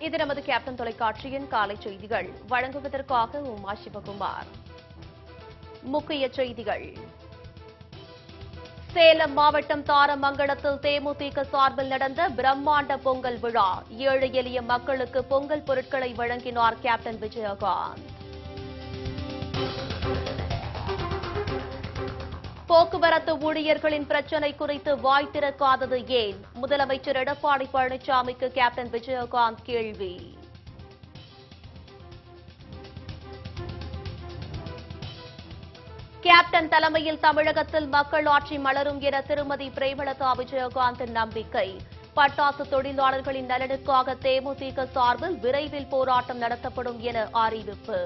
இது நமது கேப்டன் தொலைக்காட்சியின் காலை செய்திகள் வழங்குவதற்காக உமா சிவகுமார் முக்கிய செய்திகள் சேலம் மாவட்டம் தாரமங்கலத்தில் தேமுதிக சார்பில் நடந்த பிரம்மாண்ட பொங்கல் விழா ஏழை எளிய மக்களுக்கு பொங்கல் பொருட்களை வழங்கினார் கேப்டன் விஜயகாந்த் போக்குவரத்து ஊழியர்களின் பிரச்சினை குறித்து வாய் திறக்காதது ஏன் முதலமைச்சர் எடப்பாடி பழனிசாமிக்கு கேப்டன் விஜயகாந்த் கேள்வி கேப்டன் தலைமையில் தமிழகத்தில் மக்கள் ஆட்சி மலரும் என திருமதி பிரேமலதா விஜயகாந்தின் நம்பிக்கை பட்டாசு தொழிலாளர்களின் நலனுக்காக தேமுதிக சார்பில் விரைவில் போராட்டம் நடத்தப்படும் என அறிவிப்பு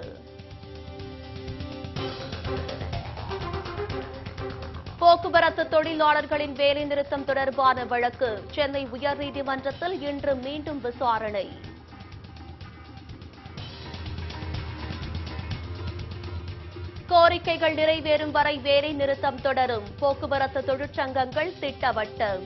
போக்குவரத்து தொழிலாளர்களின் வேலைநிறுத்தம் தொடர்பான வழக்கு சென்னை உயர்நீதிமன்றத்தில் இன்று மீண்டும் விசாரணை கோரிக்கைகள் நிறைவேறும் வரை வேலை நிறுத்தம் தொடரும் போக்குவரத்து தொழிற்சங்கங்கள் திட்டவட்டம்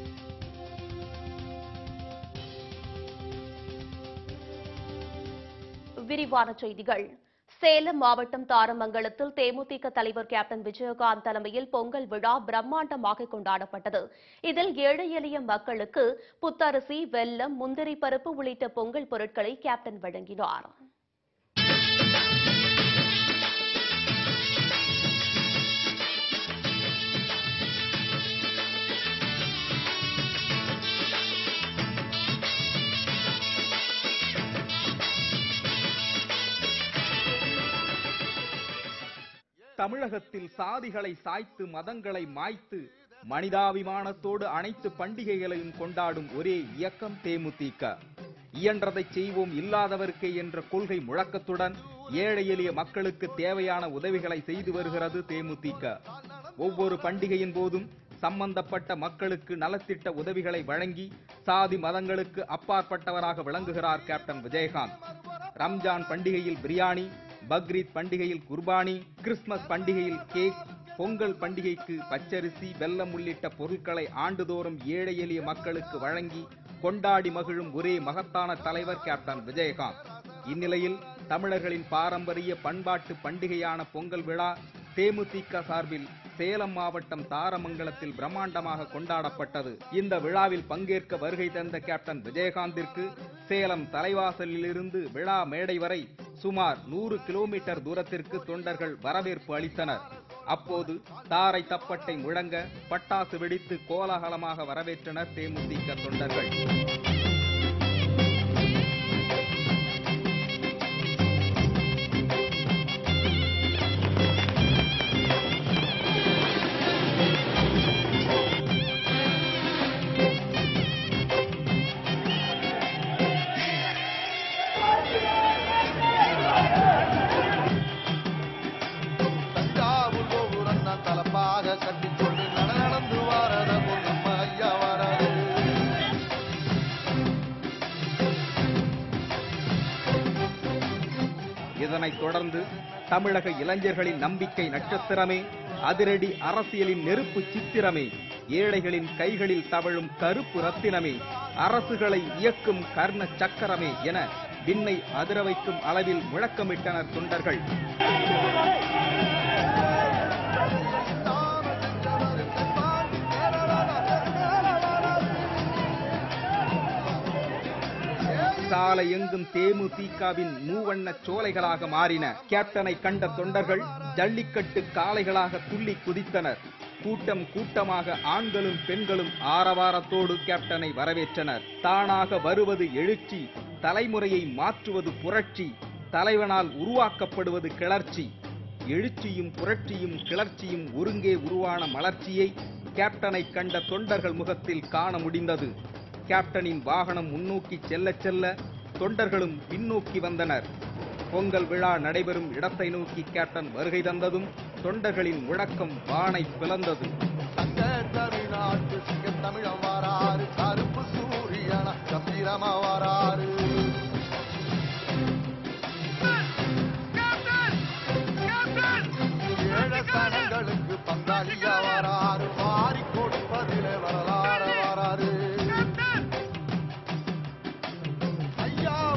விரிவான செய்திகள் சேலம் மாவட்டம் தாரமங்கலத்தில் தேமுதிக தலைவர் கேப்டன் விஜயகாந்த் தலைமையில் பொங்கல் விழா பிரம்மாண்டமாக கொண்டாடப்பட்டது இதில் ஏழை எளிய மக்களுக்கு புத்தரிசி வெல்லம் முந்திரி பருப்பு உள்ளிட்ட பொங்கல் பொருட்களை கேப்டன் வழங்கினார் தமிழகத்தில் சாதிகளை சாய்த்து மதங்களை மாய்த்து மனிதாபிமானத்தோடு அனைத்து பண்டிகைகளையும் கொண்டாடும் ஒரே இயக்கம் தேமுதிக இயன்றதை செய்வோம் இல்லாதவர்க்கே என்ற கொள்கை முழக்கத்துடன் ஏழை எளிய மக்களுக்கு தேவையான உதவிகளை செய்து வருகிறது தேமுதிக ஒவ்வொரு பண்டிகையின் போதும் சம்பந்தப்பட்ட மக்களுக்கு நலத்திட்ட உதவிகளை வழங்கி சாதி மதங்களுக்கு அப்பாற்பட்டவராக விளங்குகிறார் கேப்டன் விஜயகாந்த் ரம்ஜான் பண்டிகையில் பிரியாணி பக்ரீத் பண்டிகையில் குர்பானி கிறிஸ்துமஸ் பண்டிகையில் கேக் பொங்கல் பண்டிகைக்கு பச்சரிசி வெல்லம் உள்ளிட்ட பொருட்களை ஆண்டுதோறும் ஏழை எளிய மக்களுக்கு வழங்கி கொண்டாடி மகிழும் ஒரே மகத்தான தலைவர் கேப்டன் விஜயகாந்த் இந்நிலையில் தமிழர்களின் பாரம்பரிய பண்பாட்டு பண்டிகையான பொங்கல் விழா தேமுதிக சார்பில் சேலம் மாவட்டம் தாரமங்கலத்தில் பிரம்மாண்டமாக கொண்டாடப்பட்டது இந்த விழாவில் பங்கேற்க வருகை தந்த கேப்டன் விஜயகாந்திற்கு சேலம் தலைவாசலிலிருந்து விழா மேடை வரை சுமார் நூறு கிலோமீட்டர் தூரத்திற்கு தொண்டர்கள் வரவேற்பு அளித்தனர் அப்போது தாரை தப்பட்டை முழங்க பட்டாசு வெடித்து கோலாகலமாக வரவேற்றனர் தேமுதிக தொண்டர்கள் தஞ்சாவூர் கோபுரம் தான் தலப்பாக கட்டிக்கொண்டு நட நடந்து வாரத பொன்னம்மா ஐயா வராது இதனைத் தொடர்ந்து தமிழக இளைஞர்களின் நம்பிக்கை நட்சத்திரமே அதிரடி அரசியலின் நெருப்பு சித்திரமே ஏழைகளின் கைகளில் தவழும் கருப்பு ரத்தினமே அரசுகளை இயக்கும் கர்ண சக்கரமே என விண்ணை அதிர வைக்கும் அளவில் முழக்கமிட்டனர் தொண்டர்கள் சாலை எங்கும் தேமுதிகவின் மூவண்ண சோலைகளாக மாறின கேப்டனை கண்ட தொண்டர்கள் ஜல்லிக்கட்டு காளைகளாக துள்ளி குதித்தனர் கூட்டம் கூட்டமாக ஆண்களும் பெண்களும் ஆரவாரத்தோடு கேப்டனை வரவேற்றனர் தானாக வருவது எழுச்சி தலைமுறையை மாற்றுவது புரட்சி தலைவனால் உருவாக்கப்படுவது கிளர்ச்சி எழுச்சியும் புரட்சியும் கிளர்ச்சியும் ஒருங்கே உருவான மலர்ச்சியை கேப்டனை கண்ட தொண்டர்கள் முகத்தில் காண முடிந்தது கேப்டனின் வாகனம் முன்னோக்கி செல்ல செல்ல தொண்டர்களும் பின்னோக்கி வந்தனர் பொங்கல் விழா நடைபெறும் இடத்தை நோக்கி கேப்டன் வருகை தந்ததும் தொண்டர்களின் முழக்கம் வானை பிளந்தது தங்க தமிழ்நாட்டு சிங்க தமிழம் வராரு கருப்பு சூரியன கம்பீரமா வராரு ஏழ சனங்களுக்கு பங்காளியா வராரு மாறி கொடுப்பதிலே வரலாறு வராரு ஐயா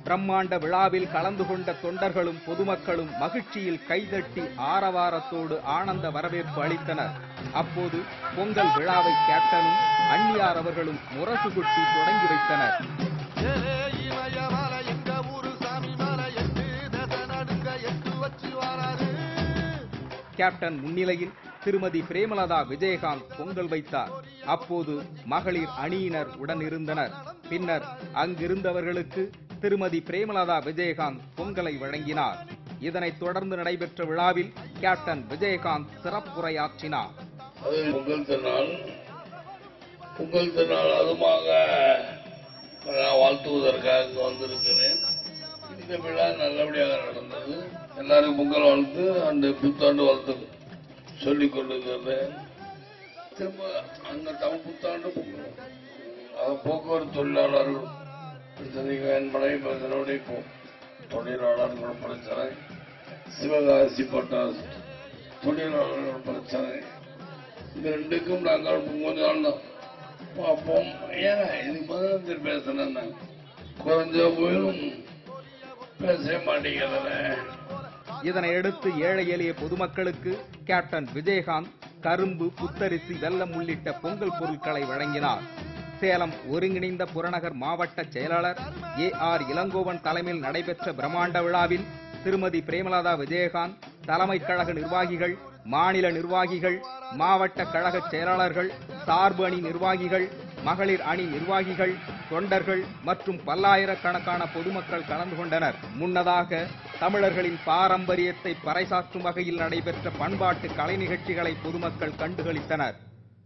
பிரம்மாண்ட விழாவில் கலந்து கொண்ட தொண்டர்களும் பொதுமக்களும் மகிழ்ச்சியில் கைதட்டி ஆரவாரத்தோடு ஆனந்த வரவேற்பு அளித்தனர் அப்போது பொங்கல் விழாவை கேப்டனும் அந்நியார் அவர்களும் முரசு கொட்டி தொடங்கி வைத்தனர் ஏலே இமயமலை எங்க ஊரு சாமி மலை எட்டு தசை நடுங்க எட்டு வச்சு வராரு கேப்டன் முன்னிலையில் திருமதி பிரேமலதா விஜயகாந்த் பொங்கல் வைத்தார் அப்போது மகளிர் அணியினர் உடனிருந்தனர் பின்னர் அங்கிருந்தவர்களுக்கு திருமதி பிரேமலதா விஜயகாந்த் பொங்கலை வழங்கினார் இதனைத் தொடர்ந்து நடைபெற்ற விழாவில் கேப்டன் விஜயகாந்த் சிறப்புரையாற்றினார் அது பொங்கல் திருநாள் பொங்கல் திருநாள் அதுமாக நான் வாழ்த்துவதற்காக இங்கு வந்திருக்கிறேன் இந்த விழா நல்லபடியாக நடந்தது எல்லாருக்கும் பொங்கல் வாழ்த்து அந்த புத்தாண்டு வாழ்த்து சொல்லிக் கொண்டிருக்கிறேன் திரும்ப அந்த தமிழ் புத்தாண்டு பொங்கல் அது போக்குவரத்து தொழிலாளர்கள் பிரச்சனைகள் என் மனைவி பிரச்சனையோட இப்போ தொழிலாளர்கள் பிரச்சனை சிவகாசி பட்டாசு தொழிலாளர்கள் பிரச்சனை இந்த ரெண்டுக்கும் நாங்கள் கொஞ்ச நாள் தான் பார்ப்போம் ஏங்க இதுக்கு பதில் திருப்பி பேசணும் குறைஞ்ச போயும் பேச மாட்டேங்கிறேன் இதனையடுத்து ஏழை எளிய பொதுமக்களுக்கு கேப்டன் விஜயகாந்த் கரும்பு புத்தரிசி வெல்லம் உள்ளிட்ட பொங்கல் பொருட்களை வழங்கினார் சேலம் ஒருங்கிணைந்த புறநகர் மாவட்ட செயலாளர் ஏ ஆர் இளங்கோவன் தலைமையில் நடைபெற்ற பிரம்மாண்ட விழாவில் திருமதி பிரேமலதா விஜயகாந்த் தலைமை கழக நிர்வாகிகள் மாநில நிர்வாகிகள் மாவட்ட கழக செயலாளர்கள் சார்பு அணி நிர்வாகிகள் மகளிர் அணி நிர்வாகிகள் தொண்டர்கள் மற்றும் பல்லாயிரக்கணக்கான பொதுமக்கள் கலந்து கொண்டனர் முன்னதாக தமிழர்களின் பாரம்பரியத்தை பறைசாற்றும் வகையில் நடைபெற்ற பண்பாட்டு கலை நிகழ்ச்சிகளை பொதுமக்கள் கண்டுகளித்தனர்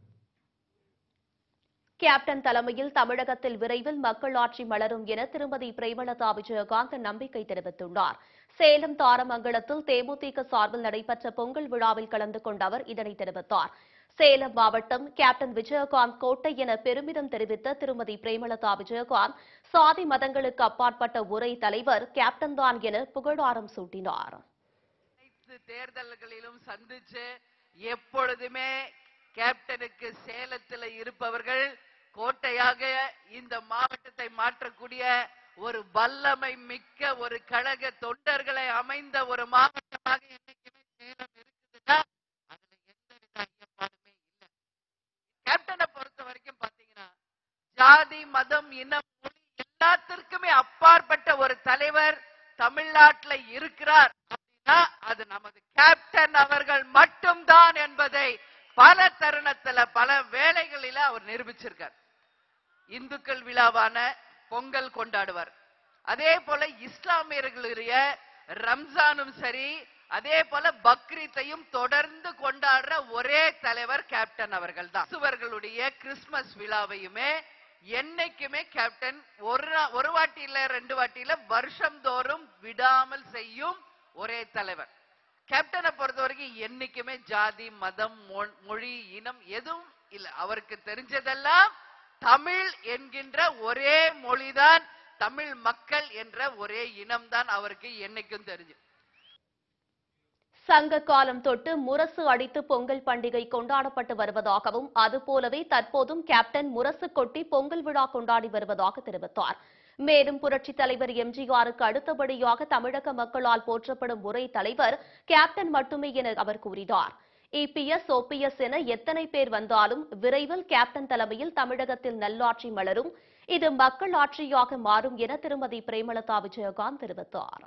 கேப்டன் தலைமையில் தமிழகத்தில் விரைவில் மக்களாட்சி மலரும் என திருமதி பிரேமலதா விஜயகாந்த் நம்பிக்கை தெரிவித்துள்ளார் சேலம் தாரமங்கலத்தில் தேமுதிக சார்பில் நடைபெற்ற பொங்கல் விழாவில் கலந்து கொண்ட அவர் இதனை தெரிவித்தார் சேலம் மாவட்டம் கேப்டன் விஜயகாந்த் கோட்டை என பெருமிதம் தெரிவித்த திருமதி பிரேமலதா விஜயகாந்த் சாதி மதங்களுக்கு அப்பாற்பட்ட ஒரே தலைவர் கேப்டன் தான் என புகழாரம் சூட்டினார் அனைத்து தேர்தல்களிலும் சந்திச்சு எப்பொழுதுமே கேப்டனுக்கு சேலத்தில் இருப்பவர்கள் கோட்டையாக இந்த மாவட்டத்தை மாற்றக்கூடிய ஒரு வல்லமை மிக்க ஒரு கழக தொண்டர்களை அமைந்த ஒரு மாவட்டமாக என்னைக்குமே சேலம் இருக்குதுன்னா அதுல எந்த வித ஐயப்பாடுமே இல்லை கேப்டனை பொறுத்த வரைக்கும் பாத்தீங்கன்னா ஜாதி மதம் இனம் மொழி எல்லாத்திற்குமே அப்பாற்பட்ட ஒரு தலைவர் தமிழ்நாட்டுல இருக்கிறார் அப்படின்னா அது நமது கேப்டன் அவர்கள் மட்டும்தான் என்பதை பல தருணத்துல பல வேளைகளில அவர் நிரூபிச்சிருக்கார் இந்துக்கள் விழாவான பொங்கல் கொண்டாடுவார் அதே போல இஸ்லாமியர்களுடைய ரம்ஜானும் சரி அதே போல பக்ரீத்தையும் தொடர்ந்து கொண்டாடுற ஒரே தலைவர் கேப்டன் அவர்கள் தான் கிறிஸ்துவர்களுடைய கிறிஸ்துமஸ் விழாவையுமே என்னைக்குமே கேப்டன் ஒரு நா- ஒரு வாட்டி இல்ல ரெண்டு வாட்டி இல்ல வருஷம் தோறும் விடாமல் செய்யும் ஒரே தலைவர் கேப்டனை பொறுத்த வரைக்கும் என்னைக்குமே ஜாதி மதம் மொ- மொழி இனம் எதுவும் இல்ல அவருக்கு தெரிஞ்சதெல்லாம் தமிழ் என்கின்ற ஒரே மொழிதான் தமிழ் மக்கள் என்ற ஒரே இனம்தான் அவருக்கு என்னைக்கும் தெரிஞ்சு சங்க காலம் தொட்டு முரசு அடித்து பொங்கல் பண்டிகை கொண்டாடப்பட்டு வருவதாகவும் அதுபோலவே தற்போதும் கேப்டன் முரசு கொட்டி பொங்கல் விழா கொண்டாடி வருவதாக தெரிவித்தார் மேலும் புரட்சித் தலைவர் எம்ஜிஆருக்கு அடுத்தபடியாக தமிழக மக்களால் போற்றப்படும் ஒரே தலைவர் கேப்டன் மட்டுமே என அவர் கூறினார் இபிஎஸ் ஓபிஎஸ் என எத்தனை பேர் வந்தாலும் விரைவில் கேப்டன் தலைமையில் தமிழகத்தில் நல்லாட்சி மலரும் இது மக்கள் ஆட்சியாக மாறும் என திருமதி பிரேமலதா விஜயகாந்த் தெரிவித்தார்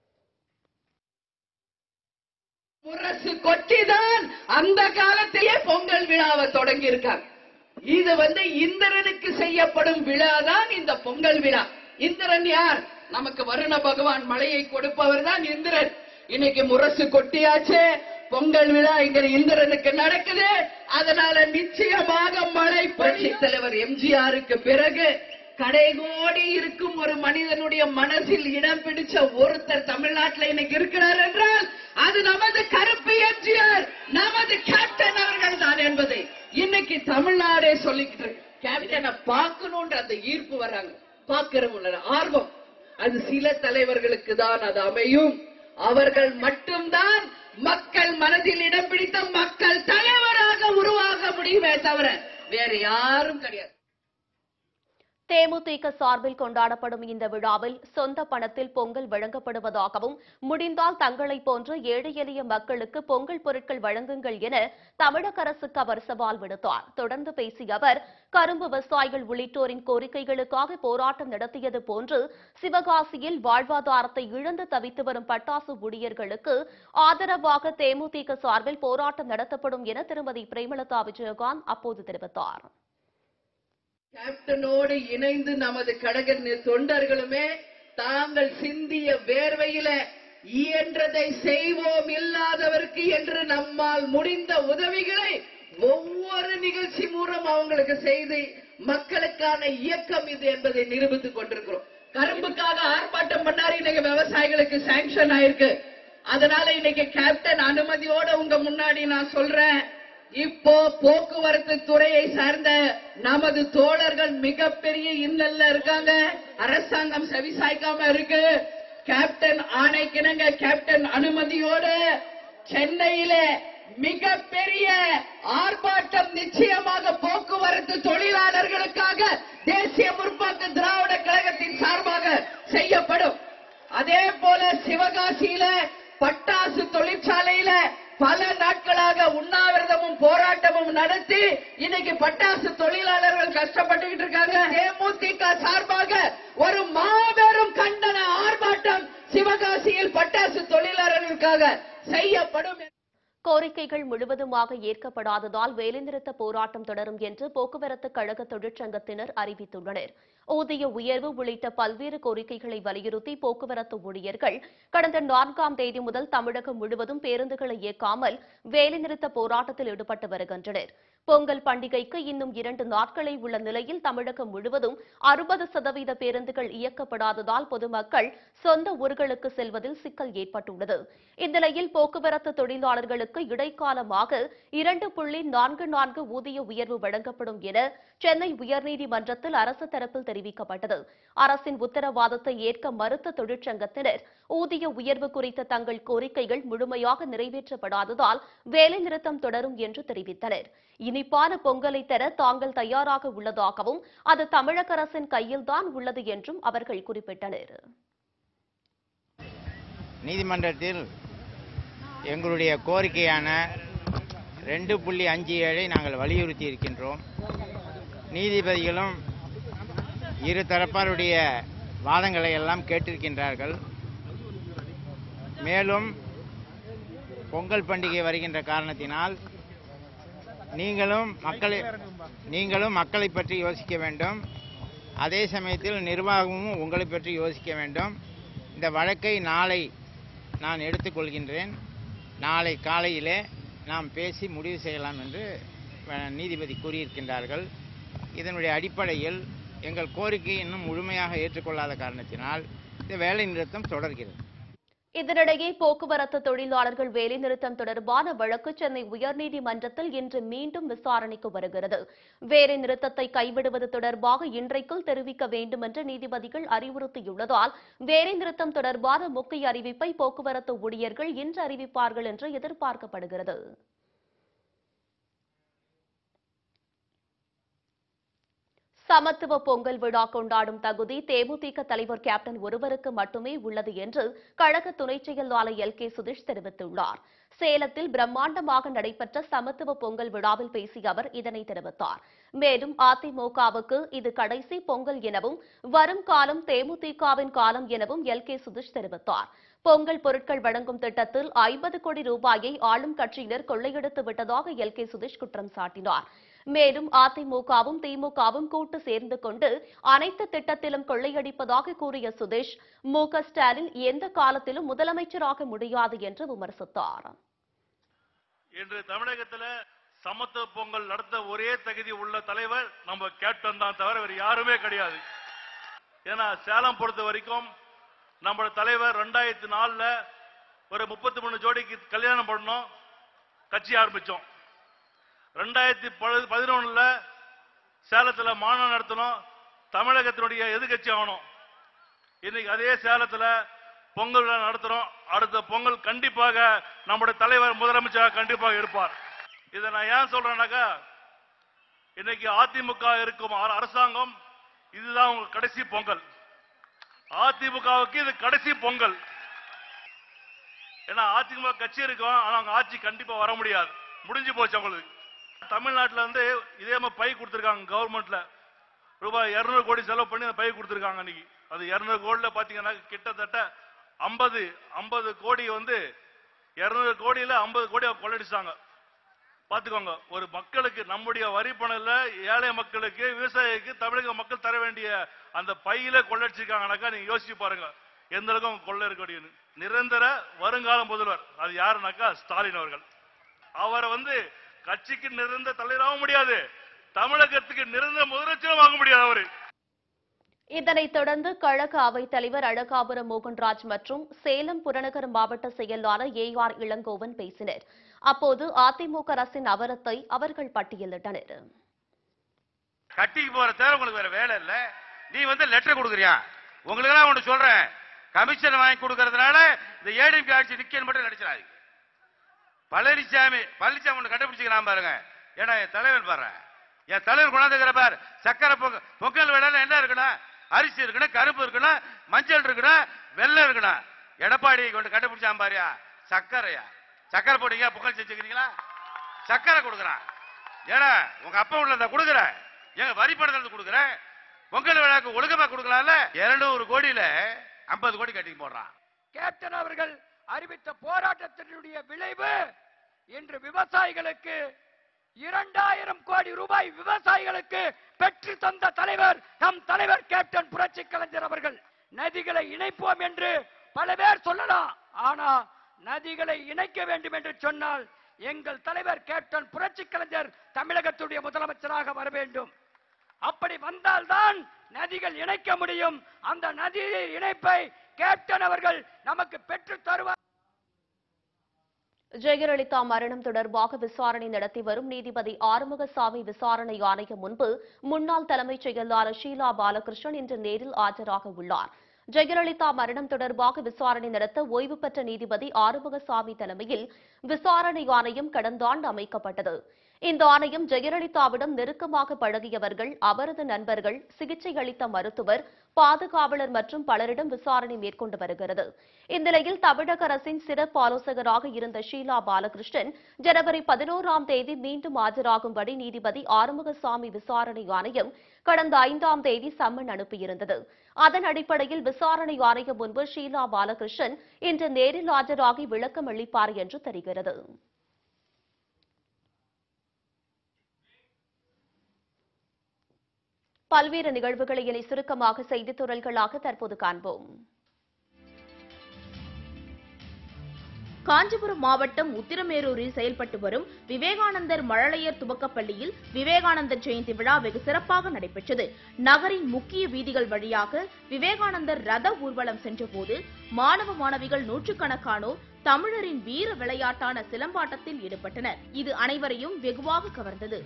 முரசு கொட்டிதான் அந்த காலத்திலே பொங்கல் விழாவை தொடங்கி இருக்காங்க இது வந்து இந்திரனுக்கு செய்யப்படும் விழாதான் இந்த பொங்கல் விழா இந்திரன் யார் நமக்கு வருண பகவான் மழையை கொடுப்பவர் தான் இந்திரன் இன்னைக்கு முரசு கொட்டியாச்சு பொங்கல் விழா இங்க இந்திரனுக்கு நடக்குது அதனால நிச்சயமாக மழை புரட்சி தலைவர் எம்ஜிஆருக்கு பிறகு கடைகோடி இருக்கும் ஒரு மனிதனுடைய மனசில் இடம் பிடிச்ச ஒருத்தர் தமிழ்நாட்டில் இன்னைக்கு இருக்கிறார் என்றால் அது நமது கருப்பு எம்ஜிஆர் நமது கேப்டன் அவர்கள் தான் என்பதை இன்னைக்கு தமிழ்நாடே சொல்லிக்கிட்டு கேப்டனை பார்க்கணும்ன்ற அந்த ஈர்ப்பு வர்றாங்க பார்க்கிறவங்கள ஆர்வம் அது சில தலைவர்களுக்கு தான் அது அமையும் அவர்கள் மட்டும்தான் மக்கள் மனதில் இடம் பிடித்த மக்கள் தலைவராக உருவாக முடியுமே தவிர வேற யாரும் கிடையாது தேமுதிக சார்பில் கொண்டாடப்படும் இந்த விழாவில் சொந்த பணத்தில் பொங்கல் வழங்கப்படுவதாகவும் முடிந்தால் தங்களைப் போன்ற ஏழை எளிய மக்களுக்கு பொங்கல் பொருட்கள் வழங்குங்கள் என தமிழக அரசுக்கு அவர் சவால் விடுத்தார் தொடர்ந்து பேசிய அவர் கரும்பு விவசாயிகள் உள்ளிட்டோரின் கோரிக்கைகளுக்காக போராட்டம் நடத்தியது போன்று சிவகாசியில் வாழ்வாதாரத்தை இழந்து தவித்து வரும் பட்டாசு ஊழியர்களுக்கு ஆதரவாக தேமுதிக சார்பில் போராட்டம் நடத்தப்படும் என திருமதி பிரேமலதா விஜயகாந்த் அப்போது தெரிவித்தார் கேப்டனோடு இணைந்து நமது கழக நி- தொண்டர்களுமே தாங்கள் சிந்திய வேர்வையில இயன்றதை செய்வோம் இல்லாதவருக்கு என்று நம்மால் முடிந்த உதவிகளை ஒவ்வொரு நிகழ்ச்சி மூலம் அவங்களுக்கு செய்து மக்களுக்கான இயக்கம் இது என்பதை நிரூபித்துக் கொண்டிருக்கிறோம் கரும்புக்காக ஆர்ப்பாட்டம் பண்ணாரு இன்னைக்கு விவசாயிகளுக்கு சாங்ஷன் ஆயிருக்கு அதனால இன்னைக்கு கேப்டன் அனுமதியோட உங்க முன்னாடி நான் சொல்றேன் இப்போ போக்குவரத்து துறையை சார்ந்த நமது தோழர்கள் மிகப்பெரிய இன்னல்ல இருக்காங்க அரசாங்கம் செவிசாய்க்காம இருக்கு கேப்டன் ஆணைக்கிணங்க கேப்டன் அனுமதியோட சென்னையில மிகப்பெரிய ஆர்ப்பாட்டம் நிச்சயமாக போக்குவரத்து தொழிலாளர்களுக்காக தேசிய முற்போக்கு திராவிட கழகத்தின் சார்பாக செய்யப்படும் அதே போல சிவகாசியில பட்டாசு தொழிற்சாலையில பல நாட்களாக உண்ணாவிரதமும் போராட்டமும் நடத்தி இன்னைக்கு பட்டாசு தொழிலாளர்கள் கஷ்டப்பட்டுக்கிட்டு இருக்காங்க தேமுதிக சார்பாக ஒரு மாபெரும் கண்டன ஆர்ப்பாட்டம் சிவகாசியில் பட்டாசு தொழிலாளர்களுக்காக செய்யப்படும் கோரிக்கைகள் முழுவதுமாக ஏற்கப்படாததால் வேலைநிறுத்த போராட்டம் தொடரும் என்று போக்குவரத்து கழக தொழிற்சங்கத்தினர் அறிவித்துள்ளனர் ஊதிய உயர்வு உள்ளிட்ட பல்வேறு கோரிக்கைகளை வலியுறுத்தி போக்குவரத்து ஊழியர்கள் கடந்த நான்காம் தேதி முதல் தமிழகம் முழுவதும் பேருந்துகளை இயக்காமல் வேலைநிறுத்த போராட்டத்தில் ஈடுபட்டு வருகின்றனர் பொங்கல் பண்டிகைக்கு இன்னும் இரண்டு நாட்களே உள்ள நிலையில் தமிழகம் முழுவதும் அறுபது சதவீத பேருந்துகள் இயக்கப்படாததால் பொதுமக்கள் சொந்த ஊர்களுக்கு செல்வதில் சிக்கல் ஏற்பட்டுள்ளது இந்நிலையில் போக்குவரத்து தொழிலாளர்களுக்கு இடைக்காலமாக இரண்டு புள்ளி நான்கு நான்கு ஊதிய உயர்வு வழங்கப்படும் என சென்னை உயர்நீதிமன்றத்தில் அரசு தரப்பில் தெரிவிக்கப்பட்டது அரசின் உத்தரவாதத்தை ஏற்க மறுத்த தொழிற்சங்கத்தினர் ஊதிய உயர்வு குறித்த தங்கள் கோரிக்கைகள் முழுமையாக நிறைவேற்றப்படாததால் வேலைநிறுத்தம் தொடரும் என்று தெரிவித்தனர் இனிப்பான பொங்கலை தர தாங்கள் தயாராக உள்ளதாகவும் அது தமிழக அரசின் கையில்தான் உள்ளது என்றும் அவர்கள் குறிப்பிட்டனர் நீதிமன்றத்தில் எங்களுடைய கோரிக்கையான ரெண்டு புள்ளி அஞ்சு ஏழை நாங்கள் வலியுறுத்தி இருக்கின்றோம் நீதிபதிகளும் இரு தரப்பாருடைய வாதங்களை எல்லாம் கேட்டிருக்கின்றார்கள் மேலும் பொங்கல் பண்டிகை வருகின்ற காரணத்தினால் நீங்களும் மக்களை நீங்களும் மக்களை பற்றி யோசிக்க வேண்டும் அதே சமயத்தில் நிர்வாகமும் உங்களை பற்றி யோசிக்க வேண்டும் இந்த வழக்கை நாளை நான் எடுத்துக்கொள்கின்றேன் நாளை காலையிலே நாம் பேசி முடிவு செய்யலாம் என்று அஹ், நீதிபதி கூறியிருக்கின்றார்கள் இதனுடைய அடிப்படையில் எங்கள் கோரிக்கை இன்னும் முழுமையாக ஏற்றுக்கொள்ளாத காரணத்தினால் இந்த வேலை நிறுத்தம் தொடர்கிறது இதனிடையே போக்குவரத்து தொழிலாளர்கள் வேலைநிறுத்தம் தொடர்பான வழக்கு சென்னை உயர்நீதிமன்றத்தில் இன்று மீண்டும் விசாரணைக்கு வருகிறது வேலை நிறுத்தத்தை கைவிடுவது தொடர்பாக இன்றைக்குள் தெரிவிக்க வேண்டும் என்று நீதிபதிகள் அறிவுறுத்தியுள்ளதால் வேலை நிறுத்தம் தொடர்பான முக்கிய அறிவிப்பை போக்குவரத்து ஊழியர்கள் இன்று அறிவிப்பார்கள் என்று எதிர்பார்க்கப்படுகிறது சமத்துவ பொங்கல் விழா கொண்டாடும் தகுதி தேமுதிக தலைவர் கேப்டன் ஒருவருக்கு மட்டுமே உள்ளது என்று கழக துணைச் செயலாளர் எல் கே சுதீஷ் தெரிவித்துள்ளார் சேலத்தில் பிரம்மாண்டமாக நடைபெற்ற சமத்துவ பொங்கல் விழாவில் பேசிய அவர் இதனை தெரிவித்தார் மேலும் அதிமுகவுக்கு இது கடைசி பொங்கல் எனவும் வரும் காலம் தேமுதிகவின் காலம் எனவும் எல் கே சுதீஷ் தெரிவித்தார் பொங்கல் பொருட்கள் வழங்கும் திட்டத்தில் ஐம்பது கோடி ரூபாயை ஆளும் கட்சியினர் கொள்ளையடித்து விட்டதாக எல் கே சுதீஷ் குற்றம் சாட்டினார் மேலும் அதிமுகவும் திமுகவும் கூட்டு சேர்ந்து கொண்டு அனைத்து திட்டத்திலும் கொள்ளையடிப்பதாக கூறிய சுதீஷ் மு க ஸ்டாலின் எந்த காலத்திலும் முதலமைச்சராக முடியாது என்று விமர்சித்தார் இன்று தமிழகத்துல சமத்துவ பொங்கல் நடத்த ஒரே தகுதி உள்ள தலைவர் நம்ம கேப்டன் தான் தவிர வேறு யாருமே கிடையாது ஏன்னா சேலம் பொறுத்த வரைக்கும் நம்மளோட தலைவர் ரெண்டாயிரத்தி நாலுல ஒரு முப்பத்தி மூணு ஜோடிக்கு கல்யாணம் பண்ணோம் கட்சி ஆரம்பிச்சோம் ரெண்டாயிரத்தி பதினொன்னுல சேலத்துல மாநாடு நடத்தணும் தமிழகத்தினுடைய எதிர்கட்சி ஆகணும் இன்னைக்கு அதே சேலத்துல பொங்கல் விழா நடத்துறோம் அடுத்த பொங்கல் கண்டிப்பாக நம்முடைய தலைவர் முதலமைச்சராக கண்டிப்பாக இருப்பார் இதை நான் ஏன் சொல்றேன்னாக்கா இன்னைக்கு அதிமுக இருக்கும் அர- அரசாங்கம் இதுதான் உங்க கடைசி பொங்கல் அதிமுகவுக்கு இது கடைசி பொங்கல் ஏன்னா அதிமுக கட்சி இருக்கும் ஆனா அவங்க ஆட்சி கண்டிப்பா வர முடியாது முடிஞ்சு போச்சு அவங்களுக்கு தமிழ்நாட்டுல வந்து இதே மாதிரி பை கொடுத்திருக்காங்க கவர்மெண்ட்ல ரூபாய் இருநூறு கோடி செலவு பண்ணி அந்த பை கொடுத்திருக்காங்க அன்னைக்கு அது இருநூறு கோடியில பாத்தீங்கன்னா கிட்டத்தட்ட ஐம்பது ஐம்பது கோடி வந்து இருநூறு கோடியில ஐம்பது கோடி அவங்க கொள்ளடிச்சாங்க பாத்துக்கோங்க ஒரு மக்களுக்கு நம்முடைய வரி பணம்ல ஏழை மக்களுக்கு விவசாயிக்கு தமிழக மக்கள் தர வேண்டிய அந்த பையில கொள்ளடிச்சிருக்காங்கனாக்கா நீங்க யோசிச்சு பாருங்க எந்த அளவுக்கு அவங்க கொள்ள இருக்க நிரந்தர வருங்கால முதல்வர் அது யாருனாக்கா ஸ்டாலின் அவர்கள் அவரை வந்து கட்சிக்கு நிரந்தர தலைவராக முடியாது தமிழகத்துக்கு நிரந்தர முதலமைச்சரும் வாங்க முடியாது அவரு இதனைத் தொடர்ந்து கழக அவைத் தலைவர் அழகாபுரம் மோகன்ராஜ் மற்றும் சேலம் புறநகர் மாவட்ட செயலாளர் ஏ ஆர் இளங்கோவன் பேசினர் அப்போது அதிமுக அரசின் அவலத்தை அவர்கள் பட்டியலிட்டனர் கட்டிக்கு போற தவிர உங்களுக்கு வேற வேலை இல்ல நீ வந்து லெட்டர் கொடுக்குறியா உங்களுக்கு எல்லாம் ஒண்ணு சொல்றேன் கமிஷன் வாங்கி கொடுக்கறதுனால இந்த ஏடிஎம்கே ஆட்சி நிக்கன்னு மட்டும் நடிச்சிடாது பழனிசாமி பழனிசாமி ஒண்ணு கண்டுபிடிச்சுக்கலாம் பாருங்க ஏன்னா என் தலைவர் பாரு என் தலைவர் கொண்டாந்துக்கிற பாரு சக்கரை பொங்கல் பொங்கல் விழால என்ன இருக்கணும் அரிசி இருக்கணும் கருப்பு இருக்கணும் மஞ்சள் இருக்கணும் வெள்ளம் இருக்கணும் எடப்பாடி கொண்டு கண்டுபிடிச்சான் பாரியா சக்கரையா சக்கரை போட்டீங்க பொங்கல் செஞ்சுக்கிறீங்களா சக்கரை கொடுக்குறான் ஏடா உங்க அப்பா உள்ளத கொடுக்குறேன் எங்க வரி பணத்தை கொடுக்குறேன் பொங்கல் விழாக்கு ஒழுங்கமா கொடுக்கலாம்ல இருநூறு கோடியில ஐம்பது கோடி கட்டி போடுறான் கேப்டன் அவர்கள் அறிவித்த போராட்டத்தினுடைய விளைவு இன்று விவசாயிகளுக்கு இரண்டாயிரம் கோடி ரூபாய் விவசாயிகளுக்கு பெற்று தந்த தலைவர் நம் தலைவர் கேப்டன் புரட்சி கலைஞர் அவர்கள் நதிகளை இணைப்போம் என்று பல பேர் சொல்லலாம் ஆனா நதிகளை இணைக்க வேண்டும் என்று சொன்னால் எங்கள் தலைவர் கேப்டன் புரட்சி கலைஞர் தமிழகத்துடைய முதலமைச்சராக வர வேண்டும் அப்படி வந்தால்தான் நதிகள் இணைக்க முடியும் அந்த நதி இணைப்பை கேப்டன் அவர்கள் நமக்கு பெற்று தருவார் ஜெயலலிதா மரணம் தொடர்பாக விசாரணை நடத்தி வரும் நீதிபதி ஆறுமுகசாமி விசாரணை ஆணையம் முன்பு முன்னாள் தலைமைச் செயலாளர் ஷீலா பாலகிருஷ்ணன் இன்று நேரில் ஆஜராக உள்ளார் ஜெயலலிதா மரணம் தொடர்பாக விசாரணை நடத்த ஓய்வு பெற்ற நீதிபதி ஆறுமுகசாமி தலைமையில் விசாரணை ஆணையம் கடந்த ஆண்டு அமைக்கப்பட்டது இந்த ஆணையம் ஜெயலலிதாவிடம் நெருக்கமாக பழகியவர்கள் அவரது நண்பர்கள் சிகிச்சை அளித்த மருத்துவர் பாதுகாவலர் மற்றும் பலரிடம் விசாரணை மேற்கொண்டு வருகிறது இந்நிலையில் தமிழக அரசின் சிறப்பு ஆலோசகராக இருந்த ஷீலா பாலகிருஷ்ணன் ஜனவரி பதினோராம் தேதி மீண்டும் ஆஜராகும்படி நீதிபதி ஆறுமுகசாமி விசாரணை ஆணையம் கடந்த ஐந்தாம் தேதி சம்மன் அனுப்பியிருந்தது அதன் அடிப்படையில் விசாரணை ஆணையம் முன்பு ஷீலா பாலகிருஷ்ணன் இன்று நேரில் ஆஜராகி விளக்கம் அளிப்பார் என்று தெரிகிறது பல்வேறு நிகழ்வுகளை இனி சுருக்கமாக செய்தித் துறல்களாக தற்போது காண்போம் காஞ்சிபுரம் மாவட்டம் உத்திரமேரூரில் செயல்பட்டு வரும் விவேகானந்தர் மழலையர் துவக்கப்பள்ளியில் விவேகானந்தர் ஜெயந்தி விழா வெகு சிறப்பாக நடைபெற்றது நகரின் முக்கிய வீதிகள் வழியாக விவேகானந்தர் ரத ஊர்வலம் சென்றபோது மாணவ மாணவிகள் நூற்றுக்கணக்கானோர் தமிழரின் வீர விளையாட்டான சிலம்பாட்டத்தில் ஈடுபட்டனர் இது அனைவரையும் வெகுவாக கவர்ந்தது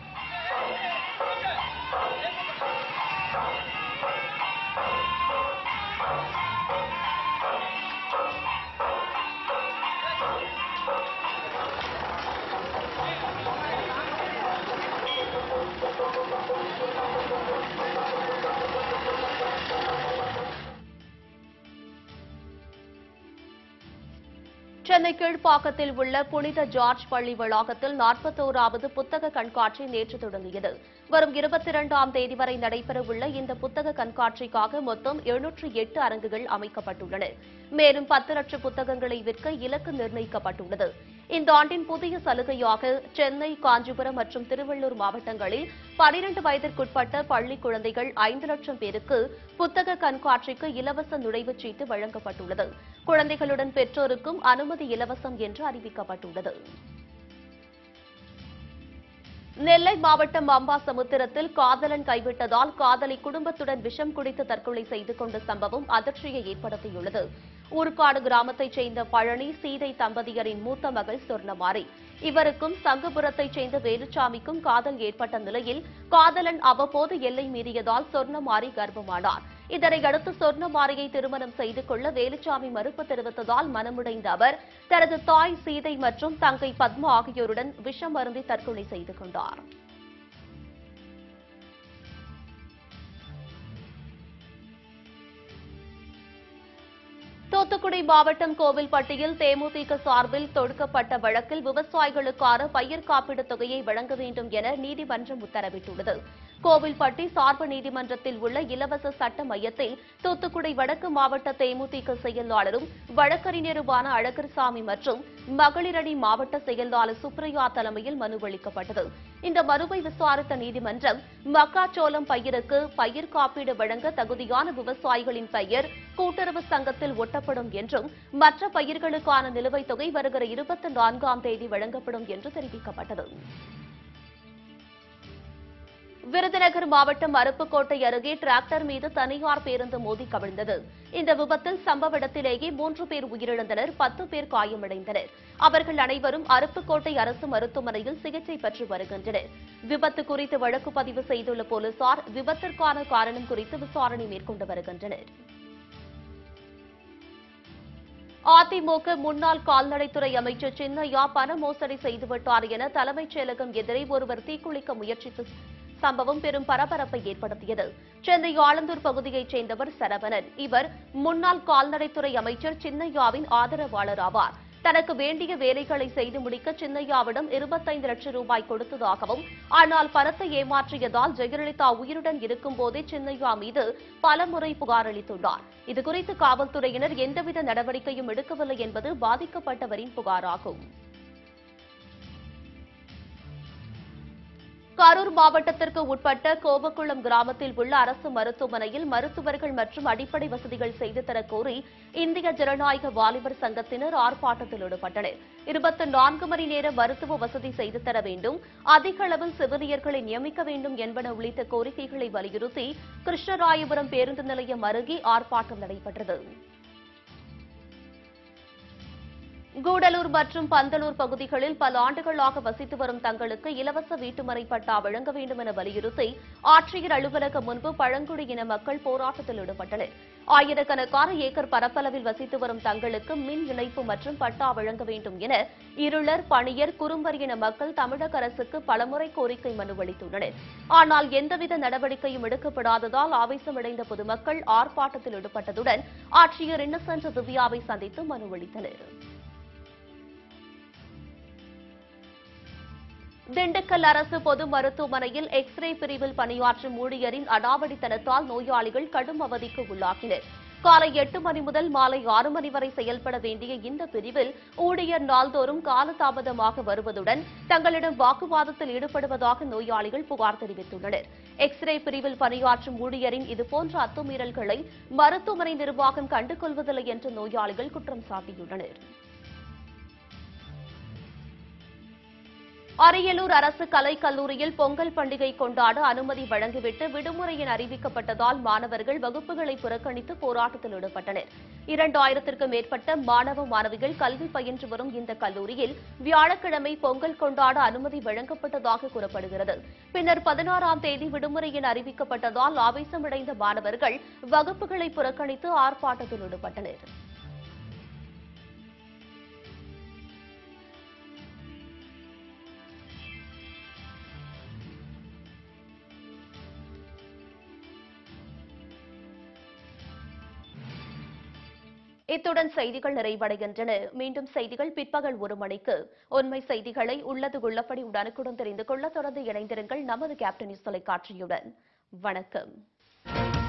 சென்னை கீழ்ப்பாக்கத்தில் உள்ள புனித ஜார்ஜ் பள்ளி வளாகத்தில் நாற்பத்தோராவது புத்தக கண்காட்சி நேற்று தொடங்கியது வரும் இருபத்தி இரண்டாம் தேதி வரை நடைபெறவுள்ள இந்த புத்தக கண்காட்சிக்காக மொத்தம் எழுநூற்று எட்டு அரங்குகள் அமைக்கப்பட்டுள்ளன மேலும் பத்து லட்சம் புத்தகங்களை விற்க இலக்கு நிர்ணயிக்கப்பட்டுள்ளது இந்த ஆண்டின் புதிய சலுகையாக சென்னை காஞ்சிபுரம் மற்றும் திருவள்ளூர் மாவட்டங்களில் பனிரண்டு வயதிற்குட்பட்ட பள்ளி குழந்தைகள் ஐந்து லட்சம் பேருக்கு புத்தக கண்காட்சிக்கு இலவச நுழைவுச் சீட்டு வழங்கப்பட்டுள்ளது குழந்தைகளுடன் பெற்றோருக்கும் அனுமதி இலவசம் என்று அறிவிக்கப்பட்டுள்ளது நெல்லை மாவட்டம் அம்பாசமுத்திரத்தில் காதலன் கைவிட்டதால் காதலி குடும்பத்துடன் விஷம் குடித்து தற்கொலை செய்து கொண்ட சம்பவம் அதிர்ச்சியை ஏற்படுத்தியுள்ளது ஊர்காடு கிராமத்தைச் சேர்ந்த பழனி சீதை தம்பதியரின் மூத்த மகள் சொர்ணமாரி இவருக்கும் சங்குபுரத்தைச் சேர்ந்த வேலுச்சாமிக்கும் காதல் ஏற்பட்ட நிலையில் காதலன் அவ்வப்போது எல்லை மீறியதால் சொர்ணமாரி கர்ப்பமானார் இதனையடுத்து சொர்ணமாரியை திருமணம் செய்து கொள்ள வேலுச்சாமி மறுப்பு தெரிவித்ததால் மனமுடைந்த அவர் தனது தாய் சீதை மற்றும் தங்கை பத்மா ஆகியோருடன் விஷம் அருந்தி தற்கொலை செய்து கொண்டார் தூத்துக்குடி மாவட்டம் கோவில்பட்டியில் தேமுதிக சார்பில் தொடுக்கப்பட்ட வழக்கில் விவசாயிகளுக்கான பயிர் காப்பீடு தொகையை வழங்க வேண்டும் என நீதிமன்றம் உத்தரவிட்டுள்ளது கோவில்பட்டி சார்பு நீதிமன்றத்தில் உள்ள இலவச சட்ட மையத்தில் தூத்துக்குடி வடக்கு மாவட்ட தேமுதிக செயலாளரும் வழக்கறிஞருமான அழகர்சாமி மற்றும் மகளிரணி மாவட்ட செயலாளர் சுப்ரியா தலைமையில் மனு அளிக்கப்பட்டது இந்த மனுவை விசாரித்த நீதிமன்றம் மக்காச்சோளம் பயிருக்கு பயிர் காப்பீடு வழங்க தகுதியான விவசாயிகளின் பெயர் கூட்டுறவு சங்கத்தில் ஒட்டப்படும் என்றும் மற்ற பயிர்களுக்கான நிலுவைத் தொகை வருகிற இருபத்தி நான்காம் தேதி வழங்கப்படும் என்று தெரிவிக்கப்பட்டது விருதுநகர் மாவட்டம் அருப்புக்கோட்டை அருகே டிராக்டர் மீது தனியார் பேருந்து மோதி கவிழ்ந்தது இந்த விபத்தில் சம்பவ இடத்திலேயே மூன்று பேர் உயிரிழந்தனர் பத்து பேர் காயமடைந்தனர் அவர்கள் அனைவரும் அருப்புக்கோட்டை அரசு மருத்துவமனையில் சிகிச்சை பெற்று வருகின்றனர் விபத்து குறித்து வழக்கு பதிவு செய்துள்ள போலீசார் விபத்திற்கான காரணம் குறித்து விசாரணை மேற்கொண்டு வருகின்றனர் அதிமுக முன்னாள் கால்நடைத்துறை அமைச்சர் சின்னையா பண மோசடி செய்துவிட்டார் என தலைமைச் செயலகம் எதிரே ஒருவர் தீக்குளிக்க முயற்சித்த சம்பவம் பெரும் பரபரப்பை ஏற்படுத்தியது சென்னை ஆலந்தூர் பகுதியைச் சேர்ந்தவர் சரவணன் இவர் முன்னாள் கால்நடைத்துறை அமைச்சர் சின்னையாவின் ஆதரவாளர் ஆவார் தனக்கு வேண்டிய வேலைகளை செய்து முடிக்க சின்னையாவிடம் இருபத்தைந்து லட்சம் ரூபாய் கொடுத்ததாகவும் ஆனால் பணத்தை ஏமாற்றியதால் ஜெயலலிதா உயிருடன் இருக்கும்போதே சின்னையா மீது பலமுறை புகார் அளித்துள்ளார் இதுகுறித்து காவல்துறையினர் எந்தவித நடவடிக்கையும் எடுக்கவில்லை என்பது பாதிக்கப்பட்டவரின் புகாராகும் கரூர் மாவட்டத்திற்கு உட்பட்ட கோபக்குளம் கிராமத்தில் உள்ள அரசு மருத்துவமனையில் மருத்துவர்கள் மற்றும் அடிப்படை வசதிகள் செய்து தரக் கோரி இந்திய ஜனநாயக வாலிபர் சங்கத்தினர் ஆர்ப்பாட்டத்தில் ஈடுபட்டனர் இருபத்தி நான்கு மணி நேர மருத்துவ வசதி செய்து தர வேண்டும் அதிக அளவில் செவிலியர்களை நியமிக்க வேண்டும் என்பன உள்ளிட்ட கோரிக்கைகளை வலியுறுத்தி கிருஷ்ணராயபுரம் பேருந்து நிலையம் அருகே ஆர்ப்பாட்டம் நடைபெற்றது கூடலூர் மற்றும் பந்தலூர் பகுதிகளில் பல ஆண்டுகளாக வசித்து வரும் தங்களுக்கு இலவச வீட்டுமனை பட்டா வழங்க வேண்டும் என வலியுறுத்தி ஆட்சியர் அலுவலகம் முன்பு பழங்குடியின மக்கள் போராட்டத்தில் ஈடுபட்டனர் ஆயிரக்கணக்கான ஏக்கர் பரப்பளவில் வசித்து வரும் தங்களுக்கு மின் இணைப்பு மற்றும் பட்டா வழங்க வேண்டும் என இருளர் பணியர் குறும்பரியின மக்கள் தமிழக அரசுக்கு பலமுறை கோரிக்கை மனு அளித்துள்ளனர் ஆனால் எந்தவித நடவடிக்கையும் எடுக்கப்படாததால் ஆவேசமடைந்த பொதுமக்கள் ஆர்ப்பாட்டத்தில் ஈடுபட்டதுடன் ஆட்சியர் இன்னசென்ட் திவ்யாவை சந்தித்து மனு அளித்தனர் திண்டுக்கல் அரசு பொது மருத்துவமனையில் எக்ஸ்ரே பிரிவில் பணியாற்றும் ஊழியரின் அடாவடித்தனத்தால் நோயாளிகள் கடும் அவதிக்கு உள்ளாகினர் காலை எட்டு மணி முதல் மாலை ஆறு மணி வரை செயல்பட வேண்டிய இந்த பிரிவில் ஊழியர் நாள்தோறும் காலதாமதமாக வருவதுடன் தங்களிடம் வாக்குவாதத்தில் ஈடுபடுவதாக நோயாளிகள் புகார் தெரிவித்துள்ளனர் எக்ஸ்ரே பிரிவில் பணியாற்றும் ஊழியரின் இதுபோன்ற அத்துமீறல்களை மருத்துவமனை நிர்வாகம் கண்டுகொள்வதில்லை என்று நோயாளிகள் குற்றம் சாட்டியுள்ளனர் அரியலூர் அரசு கலைக் கல்லூரியில் பொங்கல் பண்டிகை கொண்டாட அனுமதி வழங்கிவிட்டு விடுமுறை என அறிவிக்கப்பட்டதால் மாணவர்கள் வகுப்புகளை புறக்கணித்து போராட்டத்தில் ஈடுபட்டனர் இரண்டாயிரத்திற்கும் மேற்பட்ட மாணவ மாணவிகள் கல்வி பயின்று வரும் இந்த கல்லூரியில் வியாழக்கிழமை பொங்கல் கொண்டாட அனுமதி வழங்கப்பட்டதாக கூறப்படுகிறது பின்னர் பதினாறாம் தேதி விடுமுறை என அறிவிக்கப்பட்டதால் ஆவேசமடைந்த மாணவர்கள் வகுப்புகளை புறக்கணித்து ஆர்ப்பாட்டத்தில் ஈடுபட்டனர் இத்துடன் செய்திகள் நிறைவடைகின்றன மீண்டும் செய்திகள் பிற்பகல் ஒரு மணிக்கு உண்மை செய்திகளை உள்ளது உள்ளபடி உடனுக்குடன் தெரிந்து கொள்ள தொடர்ந்து இணைந்திருங்கள் நமது கேப்டன் நியூஸ் தொலைக்காட்சியுடன் வணக்கம்